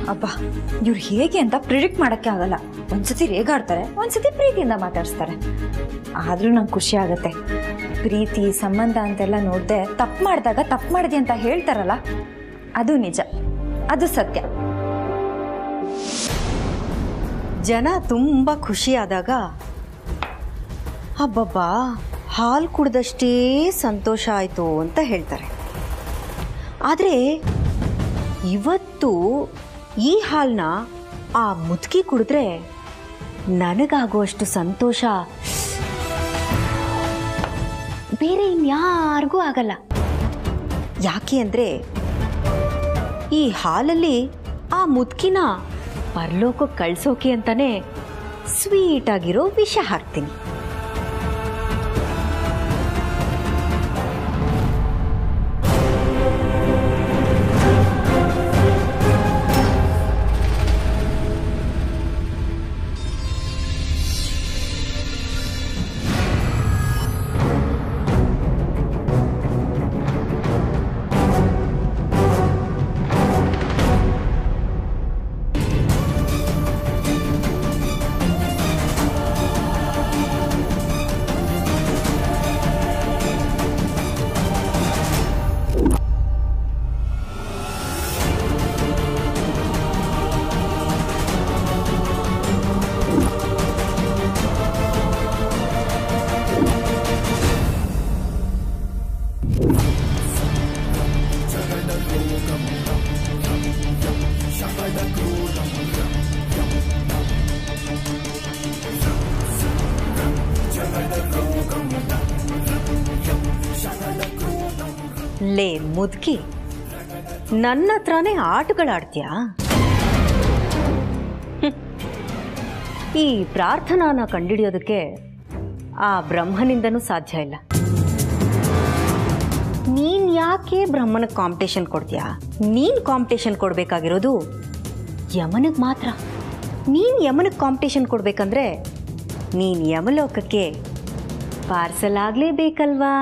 ಅಬ್ಬಾ ಇವ್ರು ಹೇಗೆ ಅಂತ ಪ್ರಿಡಿಕ್ಟ್ ಮಾಡೋಕ್ಕೆ ಆಗಲ್ಲ ಒಂದ್ಸತಿ ರೇಗಾಡ್ತಾರೆ ಒಂದ್ಸತಿ ಪ್ರೀತಿಯಿಂದ ಮಾತಾಡಿಸ್ತಾರೆ ಆದರೂ ನಂಗೆ ಖುಷಿ ಆಗುತ್ತೆ ಪ್ರೀತಿ ಸಂಬಂಧ ಅಂತೆಲ್ಲ ನೋಡದೆ ತಪ್ಪು ಮಾಡಿದಾಗ ತಪ್ಪು ಮಾಡಿದೆ ಅಂತ ಹೇಳ್ತಾರಲ್ಲ ಅದು ನಿಜ ಅದು ಸತ್ಯ ಜನ ತುಂಬ ಖುಷಿಯಾದಾಗ ಹಬ್ಬಬ್ಬಾ ಹಾಲು ಕುಡ್ದಷ್ಟೇ ಸಂತೋಷ ಆಯಿತು ಅಂತ ಹೇಳ್ತಾರೆ ಆದರೆ ಇವತ್ತು ಈ ಹಾಲನ್ನ ಆ ಮುದುಕಿ ಕುಡಿದ್ರೆ ನನಗಾಗುವಷ್ಟು ಸಂತೋಷ ಬೇರೆ ಇನ್ಯಾರಿಗೂ ಆಗಲ್ಲ ಯಾಕೆ ಅಂದರೆ ಈ ಹಾಲಲ್ಲಿ ಆ ಮುದುಕಿನ ಪರಲೋಕಕ್ಕೆ ಕಳ್ಸೋಕೆ ಅಂತಾನೆ ಸ್ವೀಟ್ ಆಗಿರೋ ವಿಷ ಹಾಕ್ತೀನಿ ಲೇ ಮುದುಕಿ ನನ್ನ ಹತ್ರನೇ ಆಟಗಳಾಡ್ತೀಯಾ ಹ್ಮ್. ಈ ಪ್ರಾರ್ಥನಾನ ಕಂಡಿಡಿಯೋದಕ್ಕೆ ಆ ಬ್ರಹ್ಮನಿಂದನೂ ಸಾಧ್ಯ ಇಲ್ಲ ನೀನ್ ಯಾಕೆ ಬ್ರಹ್ಮನಿಗೆ ಕಾಂಪಿಟೇಷನ್ ಕೊಡ್ತೀಯಾ ನೀನ್ ಕಾಂಪಿಟೇಷನ್ ಕೊಡ್ಬೇಕಾಗಿರೋದು ಯಮನಿಗೆ ಮಾತ್ರ ನೀನ್ ಯಮನಿಗೆ ಕಾಂಪಿಟೇಷನ್ ಕೊಡ್ಬೇಕಂದ್ರೆ ನೀನ್ ಯಮಲೋಕಕ್ಕೆ ಪಾರ್ಸಲ್ ಆಗ್ಲೇಬೇಕಲ್ವಾ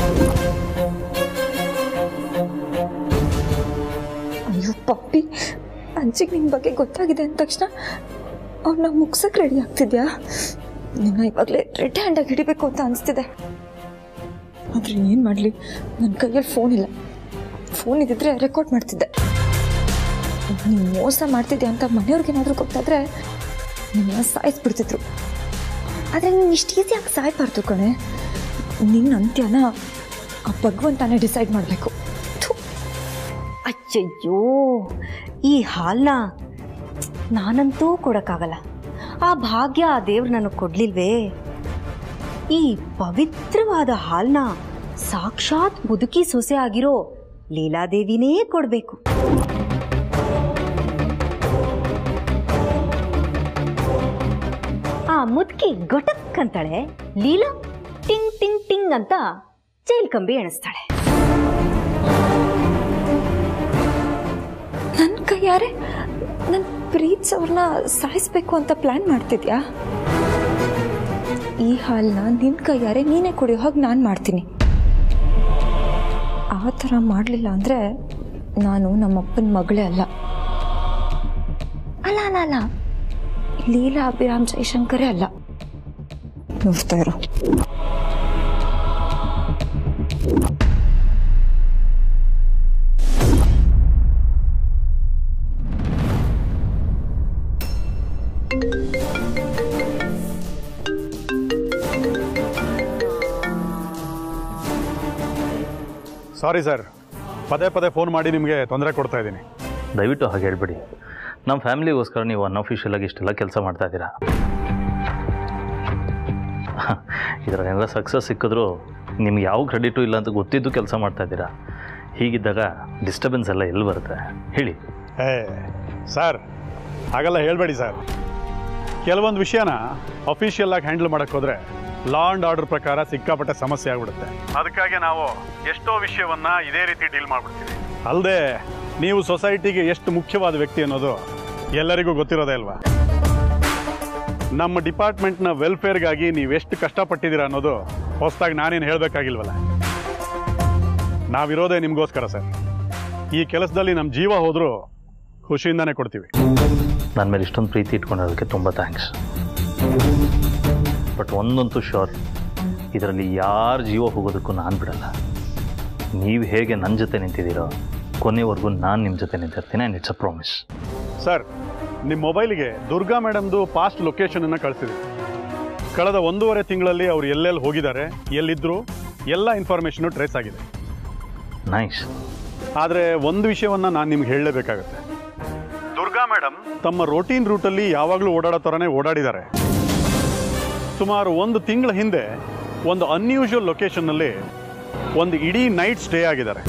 ಅಯ್ಯೋ ಪಪ್ಪಿ ಅಜ್ಜಿಗೆ ನಿನ್ನ ಬಗ್ಗೆ ಗೊತ್ತಾಗಿದೆ ಅಂದ ತಕ್ಷಣ ಅವ್ರನ್ನ ಮುಗ್ಸಕ್ಕೆ ರೆಡಿ ಆಗ್ತಿದ್ಯಾ ನಿನ್ನ ಇವಾಗಲೇ ರೆಡ್ ಹ್ಯಾಂಡಾಗಿ ಹಿಡಿಬೇಕು ಅಂತ ಅನಿಸ್ತಿದೆ ಆದರೆ ಏನು ಮಾಡಲಿ ನನ್ನ ಕೈಯಲ್ಲಿ ಫೋನ್ ಇಲ್ಲ ಫೋನ್ ಇದ್ದಿದ್ರೆ ರೆಕಾರ್ಡ್ ಮಾಡ್ತಿದ್ದೆ ನೀನು ಮೋಸ ಮಾಡ್ತಿದ್ದೆ ಅಂತ ಮನೆಯವ್ರಿಗೇನಾದರೂ ಗೊತ್ತಾದರೆ ನಿನ್ನ ಸಾಯಿಸ್ಬಿಡ್ತಿದ್ರು ಆದರೆ ನೀನು ಇಷ್ಟು ಈಸಿಯಾಗಿ ಸಾಯ್ಬಾರ್ದು ಕಣೆ ನಿನ್ನ ಅಂತ್ಯನ ಆ ಭಗವಂತನೇ ಡಿಸೈಡ್ ಮಾಡಬೇಕು ಅಚ್ಚಯ್ಯೋ ಈ ಹಾಲನ್ನ ನಾನಂತೂ ಕೊಡೋಕ್ಕಾಗಲ್ಲ ಆ ಭಾಗ್ಯ ಆ ದೇವ್ರು ನನಗೆ ಕೊಡ್ಲಿಲ್ವೇ ಈ ಪವಿತ್ರವಾದ ಹಾಲನ್ನ ಸಾಕ್ಷಾತ್ ಮುದುಕಿ ಸೊಸೆ ಆಗಿರೋ ಲೀಲಾದೇವಿನೇ ಕೊಡಬೇಕು ಆ ಮುದುಕಿ ಗೊಟಕ್ ಅಂತಾಳೆ ಲೀಲಾ ಟಿಂಗ್ ಟಿಂಗ್ ಟಿಂಗ್ ಅಂತ ಜೈಲ್ ಕಂಬಿ ಎಣಿಸ್ತಾಳೆ ನನ್ನ ಕೈಯಾರೆ ನನ್ನ ಪ್ರೀತ್ಸವ್ರನ್ನ ಸಾಯಿಸ್ಬೇಕು ಅಂತ ಪ್ಲ್ಯಾನ್ ಮಾಡ್ತಿದ್ಯಾ ಈ ಹಾಲನ್ನ ನಿನ್ನ ಕೈಯಾರೆ ನೀನೇ ಕುಡಿಯೋ ಹಾಗೆ ನಾನು ಮಾಡ್ತೀನಿ ಆ ಥರ ಮಾಡಲಿಲ್ಲ ಅಂದರೆ ನಾನು ನಮ್ಮಪ್ಪನ ಮಗಳೇ ಅಲ್ಲ ಅಲ್ಲ ಅಲ್ಲ ಅಲ್ಲ ಲೀಲಾ ಅಭಿರಾಮ್ ಜೈಶಂಕರೇ ಅಲ್ಲ ನೋಡ್ತಾ ಇರೋ ಸಾರಿ ಸರ್ ಪದೇ ಪದೇ ಫೋನ್ ಮಾಡಿ ನಿಮಗೆ ತೊಂದರೆ ಕೊಡ್ತಾ ಇದ್ದೀನಿ ದಯವಿಟ್ಟು ಹಾಗೆ ಹೇಳ್ಬೇಡಿ ನಮ್ಮ ಫ್ಯಾಮಿಲಿಗೋಸ್ಕರ ನೀವು ಅನ್ಅಫಿಷಿಯಲ್ ಆಗಿ ಇಷ್ಟೆಲ್ಲ ಕೆಲಸ ಮಾಡ್ತಾ ಇದ್ದೀರಾ ಇದರಾಗೆಲ್ಲ ಸಕ್ಸಸ್ ಸಿಕ್ಕಿದ್ರು ನಿಮ್ಗೆ ಯಾವ ಕ್ರೆಡಿಟು ಇಲ್ಲ ಅಂತ ಗೊತ್ತಿದ್ದು ಕೆಲಸ ಮಾಡ್ತಾ ಇದ್ದೀರಾ ಹೀಗಿದ್ದಾಗ ಡಿಸ್ಟರ್ಬೆನ್ಸ್ ಎಲ್ಲ ಎಲ್ಲಿ ಬರುತ್ತೆ ಹೇಳಿ ಏ ಸರ್ ಹಾಗೆಲ್ಲ ಹೇಳಬೇಡಿ ಸರ್ ಕೆಲವೊಂದು ವಿಷಯನ ಅಫಿಷಿಯಲ್ ಆಗಿ ಹ್ಯಾಂಡಲ್ ಮಾಡಕ್ಕೆ ಹೋದ್ರೆ ಲಾ ಅಂಡ್ ಆರ್ಡರ್ ಪ್ರಕಾರ ಸಿಕ್ಕಾಪಟ್ಟೆ ಸಮಸ್ಯೆ ಆಗ್ಬಿಡುತ್ತೆ ಅದಕ್ಕಾಗಿ ನಾವು ಎಷ್ಟೋ ವಿಷಯವನ್ನ ಇದೇ ರೀತಿ ಡೀಲ್ ಮಾಡ್ಬಿಡ್ತೀವಿ ಅಲ್ಲದೆ ನೀವು ಸೊಸೈಟಿಗೆ ಎಷ್ಟು ಮುಖ್ಯವಾದ ವ್ಯಕ್ತಿ ಅನ್ನೋದು ಎಲ್ಲರಿಗೂ ಗೊತ್ತಿರೋದೇ ಅಲ್ವಾ ನಮ್ಮ ಡಿಪಾರ್ಟ್ಮೆಂಟ್ನ ವೆಲ್ಫೇರ್ಗಾಗಿ ನೀವೆಷ್ಟು ಕಷ್ಟಪಟ್ಟಿದ್ದೀರಾ ಅನ್ನೋದು ಹೊಸದಾಗಿ ನಾನೇನು ಹೇಳಬೇಕಾಗಿಲ್ವಲ್ಲ ನಾವಿರೋದೇ ನಿಮಗೋಸ್ಕರ ಸರ್ ಈ ಕೆಲಸದಲ್ಲಿ ನಮ್ಮ ಜೀವ ಹೋದರೂ ಖುಷಿಯಿಂದಾನೇ ಕೊಡ್ತೀವಿ ನನ್ನ ಮೇಲೆ ಇಷ್ಟೊಂದು ಪ್ರೀತಿ ಇಟ್ಕೊಂಡಿರೋದಕ್ಕೆ ತುಂಬ ಥ್ಯಾಂಕ್ಸ್ ಬಟ್ ಒಂದಂತೂ ಶೋರ್ ಇದರಲ್ಲಿ ಯಾರ ಜೀವ ಹೋಗೋದಕ್ಕೂ ನಾನು ಬಿಡಲ್ಲ ನೀವು ಹೇಗೆ ನನ್ನ ಜೊತೆ ನಿಂತಿದ್ದೀರೋ ಕೊನೆವರೆಗೂ ನಾನು ನಿಮ್ಮ ಜೊತೆ ನಿಂತಿರ್ತೀನಿ and it's a promise sir ನಿಮ್ಮ ಮೊಬೈಲಿಗೆ ದುರ್ಗಾ ಮೇಡಮ್ದು ಪಾಸ್ಟ್ ಲೊಕೇಶನನ್ನು ಕಳಿಸಿದ್ವಿ ಕಳೆದ ಒಂದೂವರೆ ತಿಂಗಳಲ್ಲಿ ಅವ್ರು ಎಲ್ಲೆಲ್ಲಿ ಹೋಗಿದ್ದಾರೆ ಎಲ್ಲಿದ್ದರು ಎಲ್ಲ ಇನ್ಫಾರ್ಮೇಷನು ಟ್ರೇಸ್ ಆಗಿದೆ ನೈಸ್ ಆದರೆ ಒಂದು ವಿಷಯವನ್ನು ನಾನು ನಿಮ್ಗೆ ಹೇಳಲೇಬೇಕಾಗುತ್ತೆ ದುರ್ಗಾ ಮೇಡಮ್ ತಮ್ಮ ರೋಟೀನ್ ರೂಟಲ್ಲಿ ಯಾವಾಗಲೂ ಓಡಾಡೋ ಥರನೇ ಓಡಾಡಿದ್ದಾರೆ ಸುಮಾರು ಒಂದು ತಿಂಗಳ ಹಿಂದೆ ಒಂದು ಅನ್ಯೂಶುವಲ್ ಲೊಕೇಶನ್ನಲ್ಲಿ ಒಂದು ಇಡೀ ನೈಟ್ ಸ್ಟೇ ಆಗಿದ್ದಾರೆ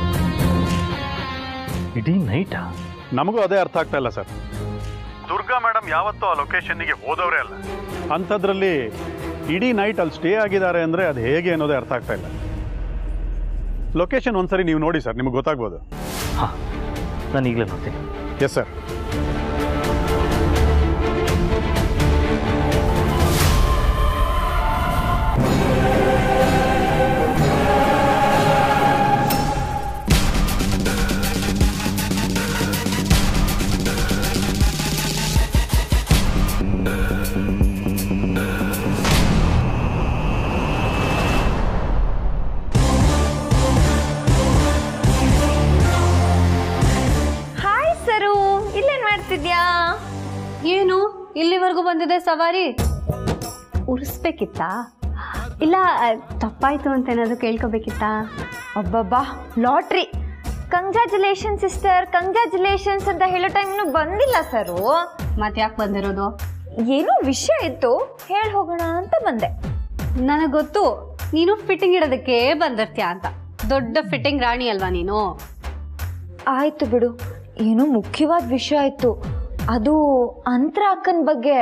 ಇಡೀ ನೈಟಾ ನಮಗೂ ಅದೇ ಅರ್ಥ ಆಗ್ತಾ ಇಲ್ಲ ಸರ್ ದುರ್ಗಾ ಮೇಡಮ್ ಯಾವತ್ತೂ ಆ ಲೊಕೇಶನ್ನಿಗೆ ಹೋದವರೇ ಅಲ್ಲ ಅಂಥದ್ರಲ್ಲಿ ಇಡೀ ನೈಟ್ ಅಲ್ಲಿ ಸ್ಟೇ ಆಗಿದ್ದಾರೆ ಅಂದರೆ ಅದು ಹೇಗೆ ಅನ್ನೋದೇ ಅರ್ಥ ಆಗ್ತಾ ಇಲ್ಲ ಲೊಕೇಶನ್ ಒಂದ್ಸರಿ ನೀವು ನೋಡಿ ಸರ್ ನಿಮಗೆ ಗೊತ್ತಾಗ್ಬೋದು ಹಾಂ ನಾನು ಈಗಲೇ ನೋಡ್ತೀನಿ ಎಸ್ ಸರ್ ಹಾಯ್ ಸರು ಇಲ್ಲೇನ್ ಮಾಡ್ತಿದ್ಯಾ ಏನು ಇಲ್ಲಿವರೆಗೂ ಬಂದಿದೆ ಸವಾರಿ ಉರಿಸ್ಬೇಕಿತ್ತಾ ಇಲ್ಲ ಆ, ತಪ್ಪಾಯ್ತು ಅಂತ ಏನಾದ್ರು ಕೇಳ್ಕೊಬೇಕಿತ್ತಾ ಅಬ್ಬಬ್ಬಾ ಲಾಟ್ರಿ ಕಂಗ್ರ್ಯಾಚುಲೇಷನ್ ಸಿಸ್ಟರ್ ಕಂಗ್ರ್ಯಾಚುಲೇಷನ್ಸ್ ಅಂತ ಹೇಳೋ ಟೈಮ್ ಬಂದಿಲ್ಲ ಸರು ಮತ್ತೆ ಯಾಕೆ ಬಂದಿರೋದು ಏನೋ ವಿಷಯ ಇತ್ತು ಹೇಳಿ ಹೋಗೋಣ ಅಂತ ಬಂದೆ ನನಗೆ ಗೊತ್ತು ನೀನು ಫಿಟ್ಟಿಂಗ್ ಇಡೋದಕ್ಕೆ ಬಂದಿರ್ತೀಯ ಅಂತ ದೊಡ್ಡ ಫಿಟ್ಟಿಂಗ್ ರಾಣಿ ಅಲ್ವಾ ನೀನು ಆಯ್ತು ಬಿಡು ಏನೋ ಮುಖ್ಯವಾದ ವಿಷಯ ಇತ್ತು ಅದು ಅಂತರ ಅಕ್ಕನ ಬಗ್ಗೆ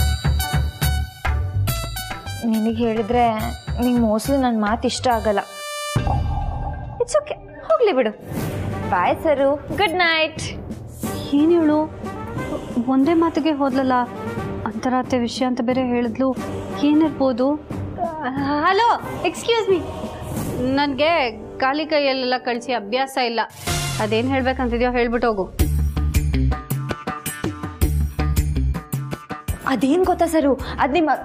ನಿನಗೆ ಹೇಳಿದ್ರೆ ನಿಂಗೆ ಮೋಸ್ಟ್ಲಿ ನನ್ನ ಮಾತು ಇಷ್ಟ ಆಗಲ್ಲ ಇಟ್ಸ್ ಓಕೆ ಹೋಗ್ಲಿ ಬಿಡು ಬಾಯ್ ಸರು ಗುಡ್ ನೈಟ್ ಏನು ಹೇಳು ಒಂದೇ ಮಾತಿಗೆ ಹೋದ್ಲಲ್ಲ ಅಂತರಾತ್ಯ ವಿಷಯ ಅಂತ ಬೇರೆ ಹೇಳಿದ್ಲು ಏನಿರ್ಬೋದು ಹಲೋ ಎಕ್ಸ್ಕ್ಯೂಸ್ ಮೀ ನನಗೆ ಖಾಲಿ ಕೈಯಲ್ಲೆಲ್ಲ ಕಳಿಸಿ ಅಭ್ಯಾಸ ಇಲ್ಲ ಅದೇನು ಹೇಳ್ಬೇಕಂತಿದ್ಯೋ ಹೇಳ್ಬಿಟ್ಟು ಹೋಗು ಅದೇನು ಗೊತ್ತಾ ಸರು ಅದು ನಿಮ್ಮ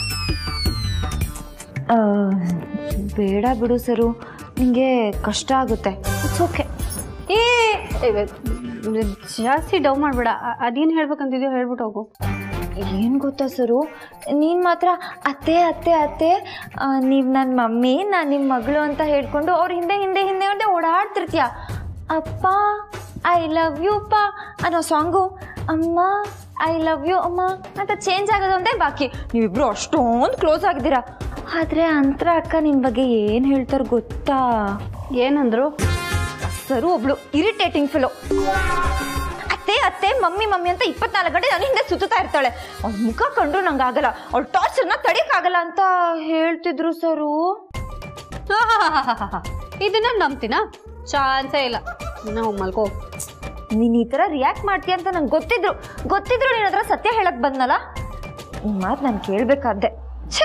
ಆ, ಬೇಡ ಬಿಡು ಸರು ನಿಂಗೆ ಕಷ್ಟ ಆಗುತ್ತೆ ಇಟ್ಸ್ ಓಕೆ ಏ ಏ, ಜಾಸ್ತಿ ಡವ್ ಮಾಡಬೇಡ ಅದೇನು ಹೇಳ್ಬೇಕಂತಿದ್ಯೋ ಹೇಳ್ಬಿಟ್ಟು ಹೋಗು ಏನು ಗೊತ್ತಾ ಸರು ನೀನು ಮಾತ್ರ ಅತ್ತೆ ಅತ್ತೆ ಅತ್ತೆ ನೀವು ನನ್ನ ಮಮ್ಮಿ ನಾನು ನಿಮ್ಮ ಮಗಳು ಅಂತ ಹೇಳ್ಕೊಂಡು ಅವ್ರ ಹಿಂದೆ ಹಿಂದೆ ಹಿಂದೆ ಹಿಂದೆ ಓಡಾಡ್ತಿರ್ತೀಯ ಅಪ್ಪ ಐ ಲವ್ ಯು ಅಪ್ಪ ಅನ್ನೋ ಸಾಂಗು ಅಮ್ಮ ಐ ಲವ್ ಯು ಅಮ್ಮ ಅಂತ ಚೇಂಜ್ ಆಗೋದು ಒಂದೇ ಬಾಕಿ ನೀವಿಬ್ರು ಅಷ್ಟೊಂದು ಕ್ಲೋಸ್ ಆಗಿದ್ದೀರಾ ಆದರೆ ಅಂತರ ಅಕ್ಕ ನಿನ್ನ ಬಗ್ಗೆ ಏನು ಹೇಳ್ತಾರೆ ಗೊತ್ತಾ ಏನಂದ್ರು ಸರು ಒಬ್ಳು ಇರಿಟೇಟಿಂಗ್ ಫಿಲೋ ಅತ್ತೆ ಅತ್ತೆ ಮಮ್ಮಿ ಮಮ್ಮಿ ಅಂತ ಇಪ್ಪತ್ನಾಲ್ಕು ಗಂಟೆ ನನ್ನ ಹಿಂದೆ ಸುತ್ತಾ ಇರ್ತಾಳೆ ಅವ್ಳ ಮುಖ ಕಂಡ್ರು ನಂಗೆ ಆಗಲ್ಲ ಅವ್ಳ ಟಾರ್ಚರ್ನ ತಡಿಯಕ್ಕಾಗಲ್ಲ ಅಂತ ಹೇಳ್ತಿದ್ರು ಸರು ಇದನ್ನ ನಂಬ್ತೀನ ಚಾನ್ಸೇ ಇಲ್ಲ ನಾವು ಮಲ್ಕೋ ನೀನ್ ಈ ಥರ ರಿಯಾಕ್ಟ್ ಮಾಡ್ತೀಯ ಅಂತ ನಂಗೆ ಗೊತ್ತಿದ್ರು ಗೊತ್ತಿದ್ರು ನೀನ್ ಹತ್ರ ಸತ್ಯ ಹೇಳಕ್ ಬಂದಲ್ಲ ಈ ಮಾತು ನಾನು ಕೇಳ್ಬೇಕಾದ್ದೆ ಛೆ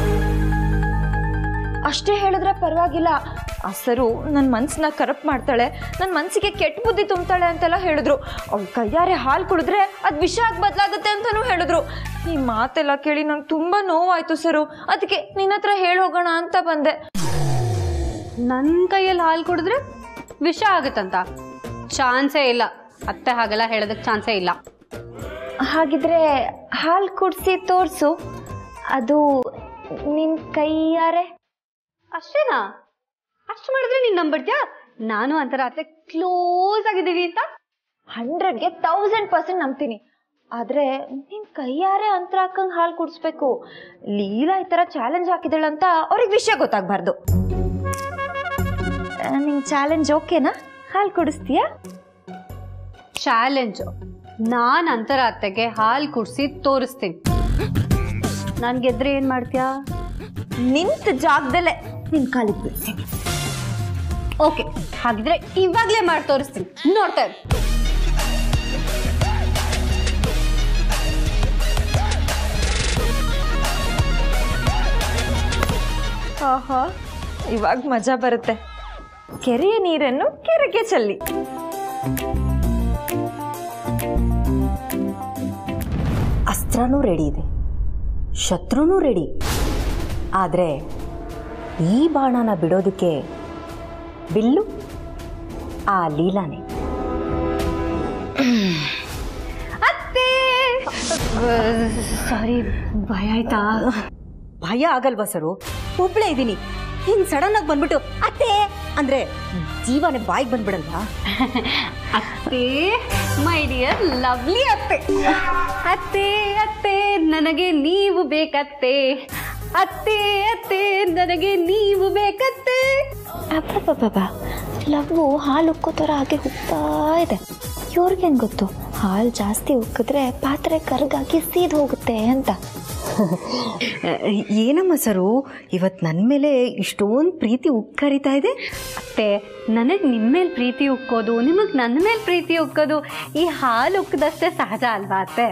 ಅಷ್ಟೇ ಹೇಳಿದ್ರೆ ಪರವಾಗಿಲ್ಲ ಆ ಸರು ನನ್ನ ಮನ್ಸನ್ನ ಕರಪ್ಟ್ ಮಾಡ್ತಾಳೆ ನನ್ನ ಮನ್ಸಿಗೆ ಕೆಟ್ಟ ಬುದ್ಧಿ ತುಂಬ್ತಾಳೆ ಅಂತೆಲ್ಲ ಹೇಳಿದ್ರು ಅವ್ಳ ಕೈಯಾರೆ ಹಾಲು ಕುಡಿದ್ರೆ ಅದು ವಿಷ ಆಗಿ ಬದಲಾಗುತ್ತೆ ಅಂತಲೂ ಹೇಳಿದ್ರು ಈ ಮಾತೆಲ್ಲ ಕೇಳಿ ನಂಗೆ ತುಂಬ ನೋವಾಯ್ತು ಸರು ಅದಕ್ಕೆ ನಿನ್ನ ಹತ್ರ ಹೇಳಿ ಹೋಗೋಣ ಅಂತ ಬಂದೆ ನನ್ನ ಕೈಯಲ್ಲಿ ಹಾಲು ಕುಡಿದ್ರೆ ವಿಷ ಆಗುತ್ತಂತ ಚಾನ್ಸೇ ಇಲ್ಲ ಅತ್ತೆ ಹಾಗೆಲ್ಲ ಹೇಳೋದಕ್ಕೆ ಚಾನ್ಸೇ ಇಲ್ಲ ಹಾಗಿದ್ರೆ ಹಾಲು ಕುಡಿಸಿ ತೋರಿಸು ಅದು ನಿನ್ನ ಕೈಯಾರೆ ಅಷ್ಟೇನಾ ಅಷ್ಟು ಮಾಡಿದ್ರೆ ನೀನು ನಂಬಿಡ್ತೀಯಾ ನಾನು ಅಂತರ ಅತ್ತೆ ಕ್ಲೋಸ್ ಆಗಿದ್ದೀವಿ ಅಂತ ಹಂಡ್ರೆಡ್ಗೆ ತೌಸಂಡ್ ಪರ್ಸೆಂಟ್ ನಂಬ್ತೀನಿ ಆದರೆ ನಿನ್ನ ಕೈಯಾರೆ ಅಂತರ ಹಾಕಂಗೆ ಹಾಲು ಕುಡಿಸ್ಬೇಕು ಲೀಲಾ ಈ ಥರ ಚಾಲೆಂಜ್ ಹಾಕಿದಳಂತ ಅವ್ರಿಗೆ ವಿಷಯ ಗೊತ್ತಾಗಬಾರ್ದು ನಿಂಗೆ ಚಾಲೆಂಜ್ ಓಕೆನಾ ಹಾಲು ಕುಡಿಸ್ತೀಯಾ ಚಾಲೆಂಜು ನಾನು ಅಂತರ ಅತ್ತೆಗೆ ಹಾಲು ಕುಡಿಸಿ ತೋರಿಸ್ತೀನಿ ನಾನು ಗೆದ್ರೆ ಏನು ಮಾಡ್ತೀಯಾ ನಿಂತ ಜಾಗದಲ್ಲೇ ನಿನ್ನ ಕಾಲಿಗೆ ಬಿಡ್ತೀನಿ ಓಕೆ ಹಾಗಿದ್ರೆ ಇವಾಗಲೇ ಮಾಡಿ ತೋರಿಸ್ತೀನಿ ನೋಡ್ತಾ ಇರು. ಆಹಾ ಇವಾಗ ಮಜಾ ಬರುತ್ತೆ ಕೆರೆಯ ನೀರನ್ನು ಕೆರೆಗೆ ಚೆಲ್ಲಿ ಅಸ್ತ್ರನೂ ರೆಡಿ ಇದೆ ಶತ್ರುನೂ ರೆಡಿ ಆದರೆ ಈ ಬಾಣನ ಬಿಡೋದಕ್ಕೆ ಬಿಲ್ಲು ಆ ಲೀಲಾನೇ ಅತ್ತೆ ಸಾರಿ ಭಯ ಆಯ್ತಾ ಭಯ ಆಗಲ್ವಾ ಸರು ಒಬ್ಳೇ ಇದ್ದೀನಿ ಹಿಂಗ್ ಸಡನ್ ಆಗಿ ಬಂದ್ಬಿಟ್ಟು ಅತ್ತೆ ಅಂದ್ರೆ ಜೀವನೇ ಬಾಯಿಗೆ ಬಂದ್ಬಿಡಲ್ವಾ ಅತ್ತೆ ಮೈ ಡಿಯರ್ ಲವ್ಲಿ ಅತ್ತೆ ಅತ್ತೆ ಅತ್ತೆ ನನಗೆ ನೀವು ಬೇಕತ್ತೆ ಅತ್ತೆ ಅತ್ತೆ ನನಗೆ ನೀವು ಬೇಕತ್ತೆ ಅಬ್ಬಬ್ಬಬ್ಬ ಲವ್ವು ಹಾಲು ಉಕ್ಕೋ ಥರ ಹಾಗೆ ಉಕ್ತಾ ಇದೆ ಇವ್ರಿಗೇನು ಗೊತ್ತು ಹಾಲು ಜಾಸ್ತಿ ಉಕ್ಕಿದ್ರೆ ಪಾತ್ರೆ ಕರ್ಗಾಗಿ ಸೀದ್ ಹೋಗುತ್ತೆ ಅಂತ ಏನಮ್ಮ ಸರು ಇವತ್ತು ನನ್ನ ಮೇಲೆ ಇಷ್ಟೊಂದು ಪ್ರೀತಿ ಉಕ್ಕರಿತಾ ಇದೆ ಅತ್ತೆ ನನಗೆ ನಿಮ್ಮ ಮೇಲೆ ಪ್ರೀತಿ ಉಕ್ಕೋದು ನಿಮಗೆ ನನ್ನ ಮೇಲೆ ಪ್ರೀತಿ ಉಕ್ಕೋದು ಈ ಹಾಲು ಉಕ್ಕದಷ್ಟೇ ಸಹಜ ಅಲ್ವಾ ಅತ್ತೆ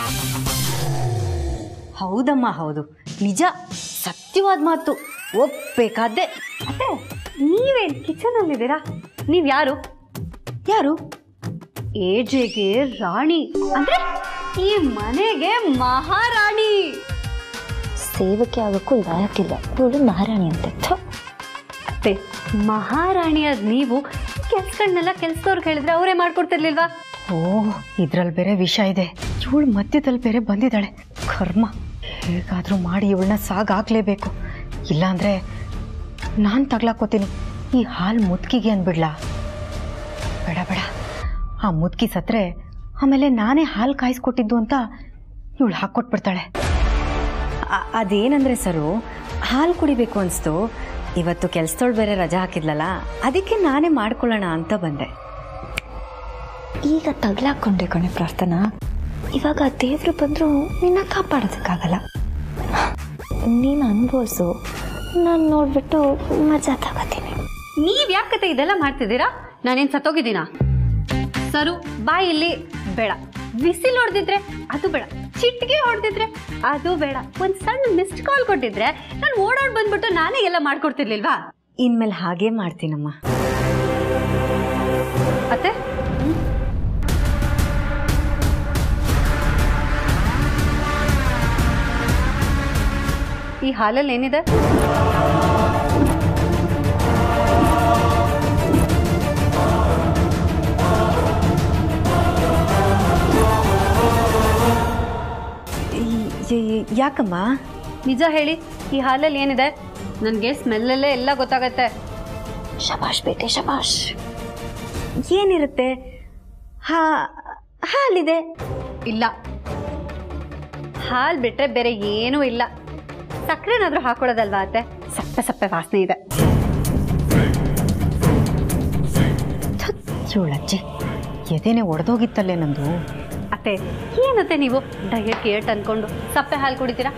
ಹೌದಮ್ಮ ಹೌದು ನಿಜ ಸತ್ಯವಾದ ಮಾತು ಒಪ್ಬೇಕಾದ್ದೆ ಅತ್ತೆ ನೀವೇನು ಕಿಚನಲ್ಲಿದ್ದೀರಾ ನೀವು ಯಾರು ಯಾರು ಏಜೆಗೆ ರಾಣಿ ಅಂದ್ರೆ ಈ ಮನೆಗೆ ಮಹಾರಾಣಿ ಸೇವಕ್ಕೆ ಆಗೋಕ್ಕೂ ಲಾಯಕ್ಕಿಲ್ಲ ಇವಳು ಮಹಾರಾಣಿ ಅಂತೆ ಥು. ಅತ್ತೆ ಮಹಾರಾಣಿಯಾದ ನೀವು ಕೆಲ್ಸಗಳನ್ನೆಲ್ಲ ಕೆಲ್ಸದವ್ರಿಗೆ ಹೇಳಿದ್ರೆ ಅವರೇ ಮಾಡ್ಕೊಡ್ತಿರ್ಲಿಲ್ವಾ ಓ ಇದ್ರಲ್ಲಿ ಬೇರೆ ವಿಷ ಇದೆ ಇವಳು ಮಧ್ಯದಲ್ಲಿ ಬೇರೆ ಬಂದಿದ್ದಾಳೆ ಕರ್ಮ ಹೇಗಾದರೂ ಮಾಡಿ ಇವಳನ್ನ ಸಾಗಾಕ್ಲೇಬೇಕು ಇಲ್ಲಾಂದ್ರೆ ನಾನು ತಗ್ಲಾಕೋತೀನಿ ಈ ಹಾಲು ಮುದ್ಕಿಗೆ ಅಂದ್ಬಿಡ್ಲಾ ಬೇಡ ಬೇಡ ಆ ಮುದ್ಕಿ ಸತ್ರೆ ಆಮೇಲೆ ನಾನೇ ಹಾಲು ಕಾಯಿಸ್ಕೊಟ್ಟಿದ್ದು ಅಂತ ಇವಳು ಹಾಕ್ಕೊಟ್ಬಿಡ್ತಾಳೆ ಅ- ಅದೇನಂದ್ರೆ ಸರು ಹಾಲು ಕುಡಿಬೇಕು ಅನಿಸ್ತು ಇವತ್ತು ಕೆಲ್ಸದೊಳು ಬೇರೆ ರಜಾ ಹಾಕಿದ್ಲಲ್ಲ ಅದಕ್ಕೆ ನಾನೇ ಮಾಡ್ಕೊಳ್ಳೋಣ ಅಂತ ಬಂದೆ ಈಗ ತಗ್ಲಾಕೊಂಡೆ ಕಣೆ ಪ್ರಾರ್ಥನಾ ಇವಾಗ ದೇವ್ರು ಬಂದರೂ ನಿನ್ನ ಕಾಪಾಡೋದಕ್ಕಾಗಲ್ಲ ನೀನು ಅನ್ಭವಿಸು ನಾನು ನೋಡ್ಬಿಟ್ಟು ಮಜಾ ತಗೋತೀನಿ ನೀವ್ ಯಾಕತ್ತೆ ಇದೆಲ್ಲ ಮಾಡ್ತಿದ್ದೀರಾ ನಾನೇನ್ ಸತ್ತೋಗಿದ್ದೀನಾ ಸರು ಬಾ ಇಲ್ಲಿ ಬೇಡ ಬಿಸಿಲ್ ಹೊಡೆದಿದ್ರೆ ಅದು ಬೇಡ ಚಿಟ್ಗೆ ಹೊಡೆದಿದ್ರೆ ಅದು ಬೇಡ ಒಂದ್ ಸಣ್ಣ ಮಿಸ್ಡ್ ಕಾಲ್ ಕೊಟ್ಟಿದ್ರೆ ನಾನು ಓಡಾಡ್ ಬಂದ್ಬಿಟ್ಟು ನಾನೇ ಎಲ್ಲ ಮಾಡ್ಕೊಡ್ತಿರ್ಲಿಲ್ವಾ ಇನ್ಮೇಲೆ ಹಾಗೇ ಮಾಡ್ತೀನಮ್ಮ ಅತ್ತೆ ಈ ಹಾಲಲ್ಲಿ ಏನಿದೆ ಈ- ಈ- ಯಾಕಮ್ಮ ನಿಜ ಹೇಳಿ ಈ ಹಾಲಲ್ಲಿ ಏನಿದೆ ನನಗೆ ಸ್ಮೆಲ್ಲಲ್ಲೇ ಎಲ್ಲ ಗೊತ್ತಾಗತ್ತೆ ಶಬಾಷ್ ಬೇಟೆ ಶಬಾಷ್ ಏನಿರುತ್ತೆ ಹಾ ಹಾಲಿದೆ ಇಲ್ಲ ಹಾಲು ಬಿಟ್ರೆ ಬೇರೆ ಏನೂ ಇಲ್ಲ ಸಕ್ಕರೆನಾದ್ರೂ ಹಾಕೊಳ್ಳೋದಲ್ವಾ ಅತ್ತೆ ಸಪ್ಪೆ ಸಪ್ಪೆ ವಾಸನೆ ಇದೆ ಇವಳಜ್ಜಿ ಎದೆನೆ ಒಡೆದೋಗಿತ್ತಲ್ಲೇ ನಂದು ಅತ್ತೆ ಏನತ್ತೆ ನೀವು ಡಯಟ್ ಕೇಟ್ ಅನ್ಕೊಂಡು ಸಪ್ಪೆ ಹಾಲು ಕುಡಿತೀರಾ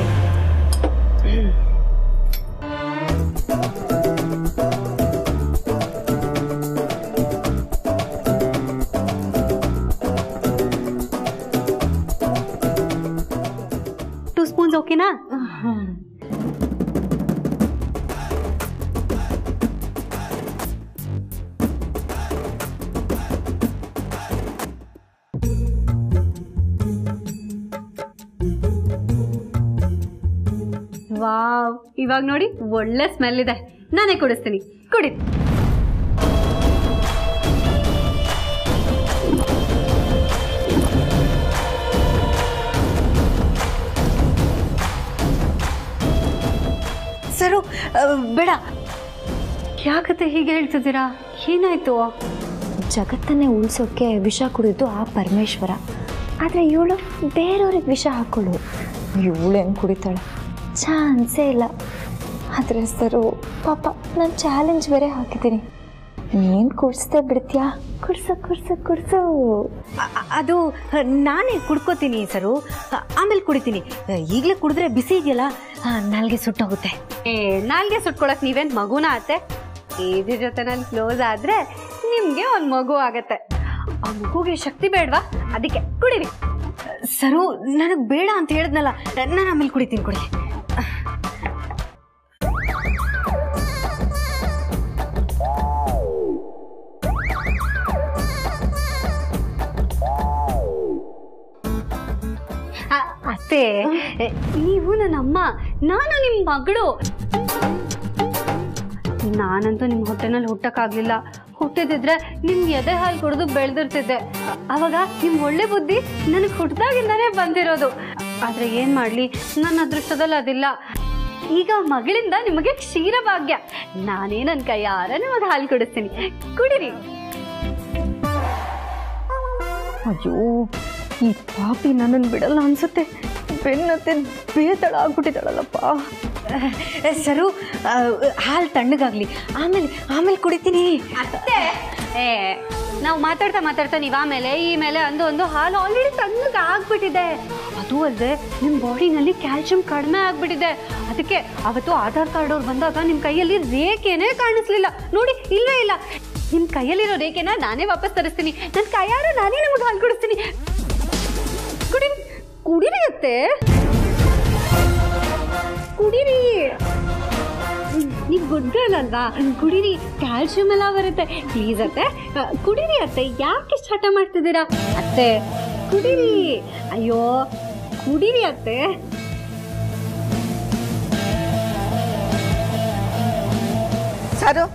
ಟೂ ಸ್ಪೂನ್ಸ್ ಓಕೆನಾ ವಾವ್ ಇವಾಗ ನೋಡಿ ಒಳ್ಳೆ ಸ್ಮೆಲ್ ಇದೆ ನಾನೇ ಕುಡಿಸ್ತೀನಿ ಕುಡಿ ಸರು ಆ, ಬೇಡ ಯಾಕತ್ತೆ ಹೀಗೆ ಹೇಳ್ತಿದ್ದೀರಾ ಏನಾಯ್ತು ಜಗತ್ತನ್ನೇ ಉಳಿಸೋಕೆ ವಿಷ ಕುಡಿದು ಆ ಪರಮೇಶ್ವರ ಆದರೆ ಇವಳು ಬೇರೆಯವ್ರಿಗೆ ವಿಷ ಹಾಕೊಳ್ಳು ಇವಳು ಹೆಂಗೆ ಕುಡಿತಾಳೆ ಚಾನ್ಸೇ ಇಲ್ಲ ಆದರೆ ಸರು ಪಾಪ ನಾನು ಚಾಲೆಂಜ್ ಬೇರೆ ಹಾಕಿದ್ದೀನಿ ನೀನು ಕುಡಿಸ್ದೆ ಬಿಡ್ತೀಯಾ ಕುಡ್ಸು ಕುಡ್ಸು ಕುಡ್ಸು ಅ- ಅ- ಅದು ಆ, ನಾನೇ ಕುಡ್ಕೋತೀನಿ ಸರು ಆ, ಆಮೇಲೆ ಕುಡಿತೀನಿ ಈಗಲೇ ಕುಡಿದ್ರೆ ಬಿಸಿ ಇದೆಯಲ್ಲ ನಾಲ್ಗೆ ಸುಟ್ಟೋಗುತ್ತೆ ಏ ನಾಲ್ಗೆ ಸುಟ್ಕೊಳಕ್ ನೀವೇನ್ ಮಗುನ ಅತ್ತೆ ಏಜ್ ಜೊತೆ ನಾನು ಕ್ಲೋಸ್ ಆದ್ರೆ ನಿಮ್ಗೆ ಒಂದ್ ಮಗು ಆಗತ್ತೆ ಆ ಮಗುಗೆ ಶಕ್ತಿ ಬೇಡ್ವಾ ಅದಕ್ಕೆ ಕುಡಿರಿ ಸರು ನನಗೆ ಬೇಡ ಅಂತ ಹೇಳಿದ್ನಲ್ಲ ನಾನು ಆಮೇಲೆ ಕುಡಿತೀನಿ ಕುಡಿ ಆ, ಅತ್ತೆ ನೀವು ನನ್ನ ಅಮ್ಮ ನಾನು ನಿಮ್ಮ ಮಗಳು ನಾನಂತೂ ನಿಮ್ಮ ಹೊಟ್ಟೆನಲ್ಲಿ ಹುಟ್ಟಕ್ಕಾಗ್ಲಿಲ್ಲ ಹುಟ್ಟಿದಿದ್ರೆ ನಿಮ್ಗೆ ಎದೆ ಹಾಲು ಕುಡಿದು ಬೆಳೆದಿರ್ತಿದ್ದೆ ಅವಾಗ ನಿಮ್ಮ ಒಳ್ಳೆ ಬುದ್ಧಿ ನನಗೆ ಹುಟ್ಟಿದಾಗಿಂದನೇ ಬಂದಿರೋದು ಆದ್ರೆ ಏನ್ ಮಾಡ್ಲಿ ನನ್ನ ಅದೃಷ್ಟದಲ್ಲಿ ಅದಿಲ್ಲ ಈಗ ಮಗಳಿಂದ ನಿಮಗೆ ಕ್ಷೀರ ಭಾಗ್ಯ ನಾನೇ ನನ್ನ ಕೈಯಾರ ನಿಮಗೆ ಹಾಲು ಕುಡಿಸ್ತೀನಿ ಕುಡಿರಿ ಅಯ್ಯೋ ಈ ಪಾಪಿ ನನ್ನನ್ನು ಬಿಡಲ್ಲ ಅನ್ಸುತ್ತೆ ಬೆನ್ನತ್ತೆ ಬೇತಳ ಆಗ್ಬಿಟ್ಟಿದ್ದಾಳಲ್ಲಪ್ಪ ಸರು ಹಾಲು ತಣ್ಣಗಾಗ್ಲಿ ಆಮೇಲೆ ಆಮೇಲೆ ಕುಡಿತೀನಿ ಅತ್ತೆ ಏ ನಾವು ಮಾತಾಡ್ತಾ ಮಾತಾಡ್ತಾ ನೀವು ಆಮೇಲೆ ಈ ಮೇಲೆ ಅಂದು ಒಂದು ಹಾಲು ಆಲ್ರೆಡಿ ತಣ್ಣಗೆ ಆಗ್ಬಿಟ್ಟಿದೆ ಅದು ಅಲ್ಲದೆ ನಿಮ್ಮ ಬಾಡಿನಲ್ಲಿ ಕ್ಯಾಲ್ಸಿಯಂ ಕಡಿಮೆ ಆಗ್ಬಿಟ್ಟಿದೆ ಅದಕ್ಕೆ ಅವತ್ತು ಆಧಾರ್ ಕಾರ್ಡ್ ಅವ್ರು ಬಂದಾಗ ನಿಮ್ಮ ಕೈಯಲ್ಲಿ ರೇಖೆನೇ ಕಾಣಿಸ್ಲಿಲ್ಲ ನೋಡಿ ಇಲ್ಲವೇ ಇಲ್ಲ ನಿಮ್ಮ ಕೈಯಲ್ಲಿರೋ ರೇಖೆನ ನಾನೇ ವಾಪಸ್ ತರಿಸ್ತೀನಿ ನನ್ನ ಕೈಯಾರ ನಾನೇ ನಿಮಗೆ ಹಾಲು ಕುಡಿಸ್ತೀನಿ ಕುಡಿ ಕುಡಿರಿ ಅತ್ತೆ ಕುಡಿರಿ ನೀವು ಗುಡ್ ಗರ್ಲ್ ಅಲ್ವಾ ಕುಡೀರಿ ಕ್ಯಾಲ್ಸಿಯಂ ಎಲ್ಲ ಬರುತ್ತೆ ಪ್ಲೀಸ್ ಅತ್ತೆ ಅ, ಕುಡೀರಿ ಅತ್ತೆ ಯಾಕೆ ಇಷ್ಟು ಹಠ ಮಾಡ್ತಿದ್ದೀರಾ ಅತ್ತೆ ಕುಡೀರಿ ಅಯ್ಯೋ ಕುಡೀರಿ ಅತ್ತೆ ಸಾರು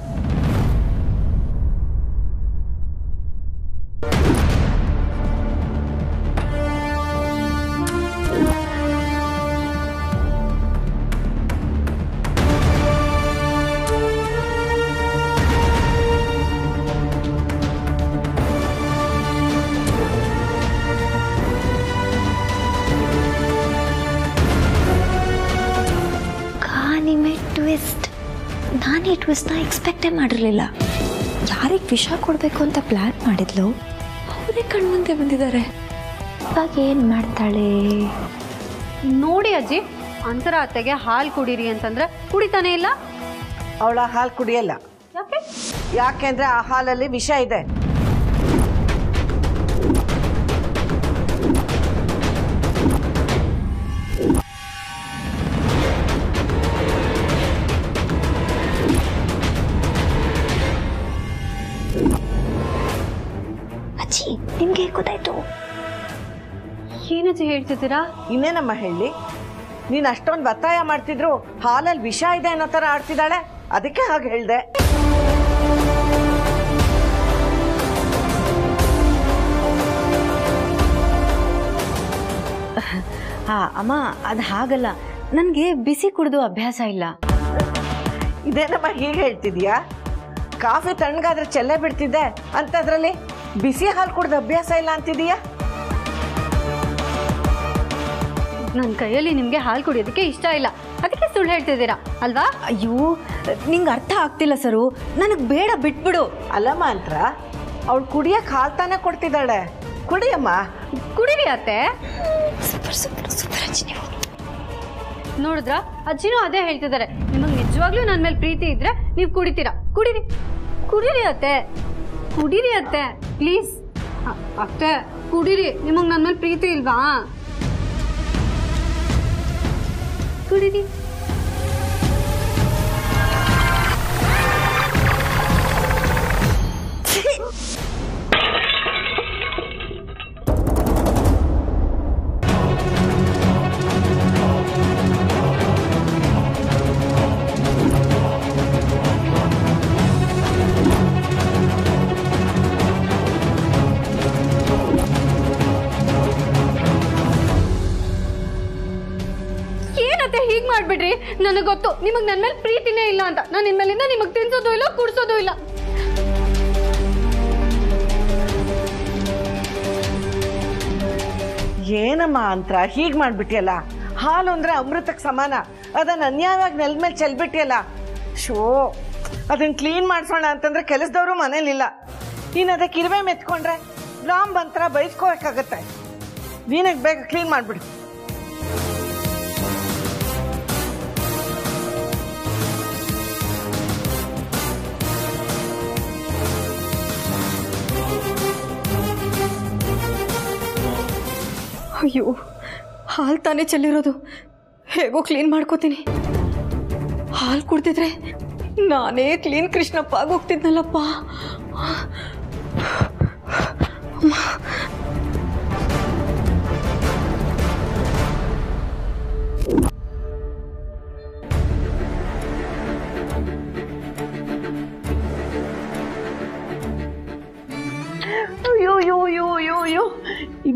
ಕಾನಿಮೆ ಟ್ವಿಸ್ಟ್ ನಾನು ಈ ಟ್ವಿಸ್ಟ್ನ ಎಕ್ಸ್ಪೆಕ್ಟೇ ಮಾಡಿರಲಿಲ್ಲ ಯಾರಿಗೆ ವಿಷ ಕೊಡಬೇಕು ಅಂತ ಪ್ಲ್ಯಾನ್ ಮಾಡಿದ್ಲು ಅವರೇ ಕಣ್ಮುಂದೆ ಬಂದಿದ್ದಾರೆ ಇವಾಗ ಏನು ಮಾಡ್ತಾಳೆ ನೋಡಿ ಅಜ್ಜಿ ಅಂತರ ಅತ್ತೆಗೆ ಹಾಲು ಕುಡೀರಿ ಅಂತಂದ್ರೆ ಕುಡಿತಾನೆ ಇಲ್ಲ ಅವಳ ಹಾಲು ಕುಡಿಯಲ್ಲ ಯಾಕೆ ಯಾಕೆಂದ್ರೆ ಆ ಹಾಲಲ್ಲಿ ವಿಷ ಇದೆ ಅಜ್ಜಿ ನಿಮ್ಗೆ ಹೇಗೆ ಗೊತ್ತಾಯ್ತು ಏನಜ್ಜಿ ಹೇಳ್ತಿದ್ದೀರಾ ಇನ್ನೇನಮ್ಮ ಹೇಳಿ ನೀನು ಅಷ್ಟೊಂದು ಒತ್ತಾಯ ಮಾಡ್ತಿದ್ರು ಹಾಲಲ್ಲಿ ವಿಷ ಇದೆ ಅನ್ನೋ ಥರ ಆಡ್ತಿದ್ದಾಳೆ ಅದಕ್ಕೆ ಹಾಗೆ ಹೇಳ್ದೆ ಹಾ ಅಮ್ಮ ಅದು ಹಾಗಲ್ಲ ನನಗೆ ಬಿಸಿ ಕುಡಿದು ಅಭ್ಯಾಸ ಇಲ್ಲ ಇದೇನಮ್ಮ ಹೀಗೆ ಹೇಳ್ತಿದ್ಯಾ ಕಾಫಿ ತಣ್ಣಗಾದ್ರೆ ಚೆಲ್ಲೆ ಬಿಡ್ತಿದ್ದೆ ಅಂಥದ್ರಲ್ಲಿ ಬಿಸಿ ಹಾಲು ಕುಡ್ದು ಅಭ್ಯಾಸ ಇಲ್ಲ ಅಂತಿದೀಯಾ ನನ್ನ ಕೈಯಲ್ಲಿ ನಿಮಗೆ ಹಾಲು ಕುಡಿಯೋದಕ್ಕೆ ಇಷ್ಟ ಇಲ್ಲ ಅದಕ್ಕೆ ಸುಳ್ಳು ಹೇಳ್ತಿದ್ದೀರಾ ಅಲ್ವಾ ಅಯ್ಯೋ ನಿಂಗೆ ಅರ್ಥ ಆಗ್ತಿಲ್ಲ ಸರು ನನಗೆ ಬೇಡ ಬಿಟ್ಬಿಡು ಅಲ್ಲಮ್ಮ ಅಂತ ಅವಳು ಕುಡಿಯಕ್ಕೆ ಹಾಲು ತಾನೇ ಕೊಡ್ತಿದ್ದಾಳೆ ಕುಡಿಯಮ್ಮ ಕುಡೀರಿ ಅತ್ತೆ ಸೂಪರ್ ಸೂಪರ್ ಸೂಪರ್ ಅಜ್ಜಿ ನೀವು ನೋಡಿದ್ರ ಅಜ್ಜಿನೂ ಅದೇ ಹೇಳ್ತಿದ್ದಾರೆ ನಿಮಗೆ ನಿಜವಾಗ್ಲೂ ನನ್ನ ಮೇಲೆ ಪ್ರೀತಿ ಇದ್ರೆ ನೀವು ಕುಡಿತೀರಾ ಕುಡೀರಿ ಕುಡೀರಿ ಅತ್ತೆ ಕುಡೀರಿ ಅತ್ತೆ ಪ್ಲೀಸ್ ಅತ್ತೆ ಕುಡೀರಿ ನಿಮಗೆ ನನ್ನ ಮೇಲೆ ಪ್ರೀತಿ ಇಲ್ವಾ ಕುಡೀರಿ ಏನತ್ತೆ ಹೀಗ್ ಮಾಡ್ಬಿಡ್ರಿ ನನಗೆ ಗೊತ್ತು ನಿಮಗ್ ನನ್ನ ಮೇಲೆ ಪ್ರೀತಿನೇ ಇಲ್ಲ ಅಂತ ನಾನು ಇನ್ಮೇಲಿಂದ ನಿಮಗ್ ತಿನ್ಸೋದು ಇಲ್ಲ ಕುಡ್ಸೋದು ಇಲ್ಲ ಏನಮ್ಮ ಅಂತ ಹೀಗೆ ಮಾಡ್ಬಿಟ್ಟಿಯಲ್ಲ ಹಾಲು ಅಂದ್ರೆ ಅಮೃತಕ್ಕೆ ಸಮಾನ ಅದನ್ನ ಅನ್ಯಾಯವಾಗಿ ನೆಲ ಮೇಲೆ ಚೆಲ್ಬಿಟ್ಟಿಯಲ್ಲ ಶೋ ಅದನ್ನ ಕ್ಲೀನ್ ಮಾಡಿಸೋಣ ಅಂತಂದ್ರೆ ಕೆಲಸದವರು ಮನೇಲಿಲ್ಲ ನೀನು ಅದಕ್ಕೆ ಇರುವೆ ಮೆತ್ಕೊಂಡ್ರೆ ರಾಮ್ ಬಂತರ ಬೈಸ್ಕೋಬೇಕಾಗತ್ತೆ ನೀನಾಗ ಬೇಗ ಕ್ಲೀನ್ ಮಾಡಿಬಿಡು ಅಯ್ಯೋ ಹಾಲು ತಾನೇ ಚೆಲ್ಲಿರೋದು ಹೇಗೋ ಕ್ಲೀನ್ ಮಾಡ್ಕೋತೀನಿ ಹಾಲು ಕುಡ್ದಿದ್ರೆ ನಾನೇ ಕ್ಲೀನ್ ಕೃಷ್ಣಪ್ಪ ಆಗೋಗ್ತಿದ್ನಲ್ಲಪ್ಪ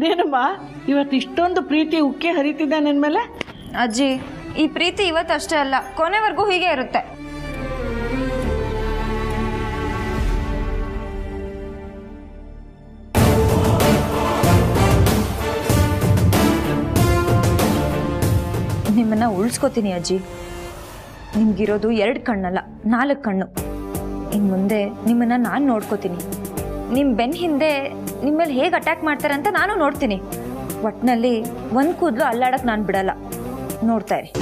ಇದೇನಮ್ಮ ಇವತ್ತು ಇಷ್ಟೊಂದು ಪ್ರೀತಿ ಉಕ್ಕಿ ಹರಿತಿದ್ದ ನನ್ನ ಮೇಲೆ ಅಜ್ಜಿ ಈ ಪ್ರೀತಿ ಇವತ್ತಷ್ಟೇ ಅಲ್ಲ ಕೊನೆವರೆಗೂ ಹೀಗೆ ಇರುತ್ತೆ ನಿಮ್ಮನ್ನ ಉಳಿಸ್ಕೋತೀನಿ ಅಜ್ಜಿ ನಿಮ್ಗಿರೋದು ಎರಡು ಕಣ್ಣಲ್ಲ ನಾಲ್ಕು ಕಣ್ಣು ಇನ್ನು ಮುಂದೆ ನಿಮ್ಮನ್ನ ನಾನು ನೋಡ್ಕೋತೀನಿ ನಿಮ್ಮ ಬೆನ್ನ ಹಿಂದೆ ನಿಮ್ಮಲ್ಲಿ ಹೇಗೆ ಅಟ್ಯಾಕ್ ಮಾಡ್ತಾರೆ ಅಂತ ನಾನು ನೋಡ್ತೀನಿ ಒಟ್ಟಿನಲ್ಲಿ ಒಂದು ಕೂದಲು ಅಲ್ಲಾಡಕ್ಕೆ ನಾನು ಬಿಡಲ್ಲ ನೋಡ್ತಾ ಇರಿ